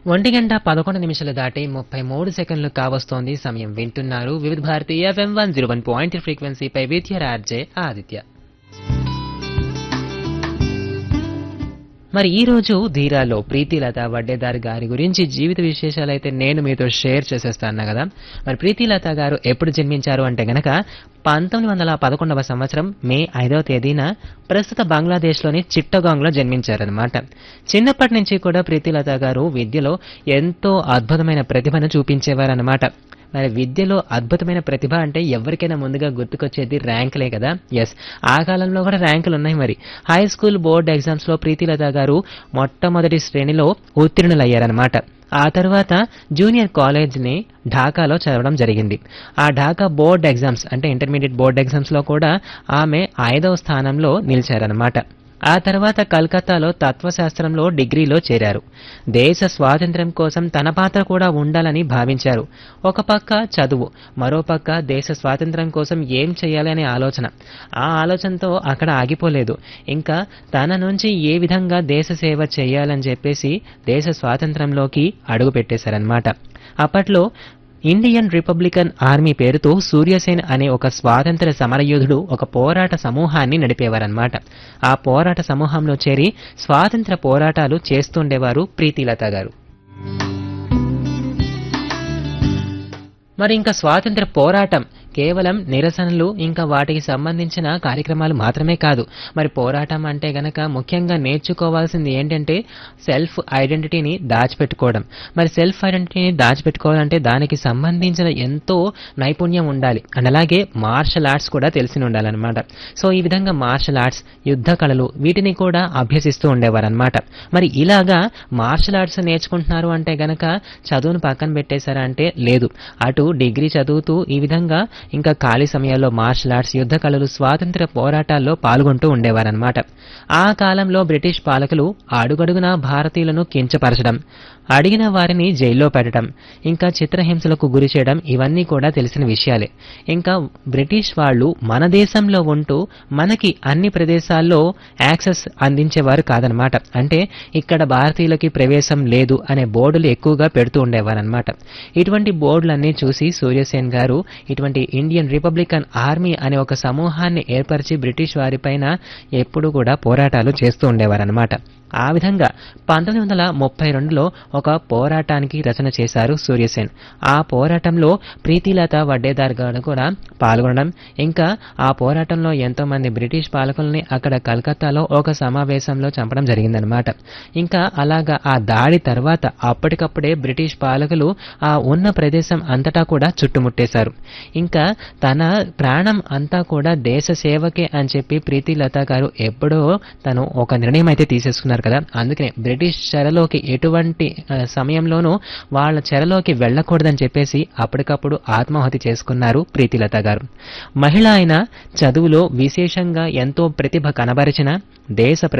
ఒంటి గంట పదకొండు నిమిషాలు దాటి ముప్పై మూడు సెకండ్లు కావస్తోంది సమయం వింటున్నారు Vividh Bharati FM one zero one point ఫ్రీక్వెన్సీపై విద్య ఆర్జే ఆదిత్య మరి ఈ రోజు ధీరాలో ప్రీతిలత వడ్డేదారి గారి గురించి జీవిత విశేషాలు అయితే నేను మీతో షేర్ చేసేస్తాను కదా మరి ప్రీతిలత గారు ఎప్పుడు జన్మించారు అంటే గనక పంతొమ్మిది వందల పదకొండవ సంవత్సరం మే ఐదవ తేదీన ప్రస్తుత బంగ్లాదేశ్లోని చిట్టగాంగ్లో జన్మించారనమాట చిన్నప్పటి నుంచి కూడా ప్రీతిలత గారు విద్యలో ఎంతో అద్భుతమైన ప్రతిభను చూపించేవారనమాట మరి విద్యలో అద్భుతమైన ప్రతిభ అంటే ఎవరికైనా ముందుగా గుర్తుకొచ్చేది ర్యాంకులే కదా ఎస్ ఆ కాలంలో కూడా ర్యాంకులు ఉన్నాయి మరి హై స్కూల్ బోర్డ్ ఎగ్జామ్స్ లో ప్రీతిలత గారు మొట్టమొదటి శ్రేణిలో ఉత్తీర్ణులయ్యారనమాట ఆ తర్వాత జూనియర్ కాలేజ్ని ఢాకాలో చదవడం జరిగింది ఆ ఢాకా బోర్డ్ ఎగ్జామ్స్ అంటే ఇంటర్మీడియట్ బోర్డ్ ఎగ్జామ్స్ లో కూడా ఆమె ఐదవ స్థానంలో నిలిచారనమాట ఆ తర్వాత కల్కత్తాలో తత్వశాస్త్రంలో డిగ్రీలో చేరారు దేశ స్వాతంత్ర్యం కోసం తన పాత్ర కూడా ఉండాలని భావించారు ఒక పక్క చదువు మరో పక్క దేశ స్వాతంత్ర్యం కోసం ఏం చేయాలి అనే ఆలోచన ఆ ఆలోచనతో అక్కడ ఆగిపోలేదు ఇంకా తన నుంచి ఏ విధంగా దేశ సేవ చేయాలని చెప్పేసి దేశ స్వాతంత్రంలోకి అడుగు పెట్టేశారనమాట అప్పట్లో ఇండియన్ రిపబ్లికన్ ఆర్మీ పేరుతో సూర్యసేన్ అనే ఒక స్వాతంత్ర సమరయోధుడు ఒక పోరాట సమూహాన్ని నడిపేవారన్నమాట ఆ పోరాట సమూహంలో చేరి స్వాతంత్ర పోరాటాలు చేస్తుండేవారు ప్రీతిలత గారు మరి ఇంకా స్వాతంత్ర పోరాటం కేవలం నిరసనలు ఇంకా వాటికి సంబంధించిన కార్యక్రమాలు మాత్రమే కాదు మరి పోరాటం అంటే గనక ముఖ్యంగా నేర్చుకోవాల్సింది ఏంటంటే సెల్ఫ్ ఐడెంటిటీని దాచిపెట్టుకోవడం మరి సెల్ఫ్ ఐడెంటిటీని దాచిపెట్టుకోవాలంటే దానికి సంబంధించిన ఎంతో నైపుణ్యం ఉండాలి అండ్ అలాగే మార్షల్ ఆర్ట్స్ కూడా తెలిసి ఉండాలన్నమాట సో ఈ విధంగా మార్షల్ ఆర్ట్స్ యుద్ధ కళలు వీటిని కూడా అభ్యసిస్తూ ఉండేవారనమాట మరి ఇలాగా మార్షల్ ఆర్ట్స్ నేర్చుకుంటున్నారు అంటే గనక చదువును పక్కన పెట్టేశారా అంటే లేదు అటు డిగ్రీ చదువుతూ ఈ విధంగా ఇంకా ఖాళీ సమయాల్లో మార్షల్ ఆర్ట్స్ యుద్ధ కళలు స్వాతంత్ర పోరాటాల్లో పాల్గొంటూ ఉండేవారనమాట ఆ కాలంలో బ్రిటిష్ పాలకులు అడుగడుగునా భారతీయులను కించపరచడం అడిగిన వారిని జైల్లో పెట్టడం ఇంకా చిత్రహింసలకు గురి చేయడం ఇవన్నీ కూడా తెలిసిన విషయాలే ఇంకా బ్రిటిష్ వాళ్ళు మన దేశంలో ఉంటూ మనకి అన్ని ప్రదేశాల్లో యాక్సెస్ అందించేవారు కాదనమాట అంటే ఇక్కడ భారతీయులకి ప్రవేశం లేదు అనే బోర్డులు ఎక్కువగా పెడుతూ ఉండేవారనమాట ఇటువంటి బోర్డులన్నీ చూసి సూర్యసేన్ గారు ఇటువంటి ఇండియన్ రిపబ్లికన్ ఆర్మీ అనే ఒక సమూహాన్ని ఏర్పరిచి బ్రిటిష్ వారిపైన ఎప్పుడు కూడా పోరాటాలు చేస్తూ ఉండేవారనమాట ఆ విధంగా పంతొమ్మిది వందల ముప్పై రెండులో ఒక పోరాటానికి రచన చేశారు సూర్యసేన్ ఆ పోరాటంలో ప్రీతిలత వడ్డేదార్ గారు కూడా పాల్గొనడం ఇంకా ఆ పోరాటంలో ఎంతో మంది బ్రిటిష్ పాలకుల్ని అక్కడ కలకత్తాలో ఒక సమావేశంలో చంపడం జరిగిందనమాట ఇంకా అలాగా ఆ దాడి తర్వాత అప్పటికప్పుడే బ్రిటిష్ పాలకులు ఆ ఉన్న ప్రదేశం అంతటా కూడా చుట్టుముట్టేశారు ఇంకా తన ప్రాణం అంతా కూడా దేశ సేవకే అని చెప్పి ప్రీతిలత గారు ఎప్పుడో తను ఒక నిర్ణయం అయితే తీసేసుకున్నారు కదా అందుకనే బ్రిటిష్ చెరలోకి ఎటువంటి ఆ, సమయంలోనూ వాళ్ళ చెరలోకి వెళ్ళకూడదని చెప్పేసి అప్పటికప్పుడు ఆత్మాహుతి చేసుకున్నారు ప్రీతిలత గారు మహిళ అయిన చదువులో విశేషంగా ఎంతో ప్రతిభ కనబరిచిన దేశ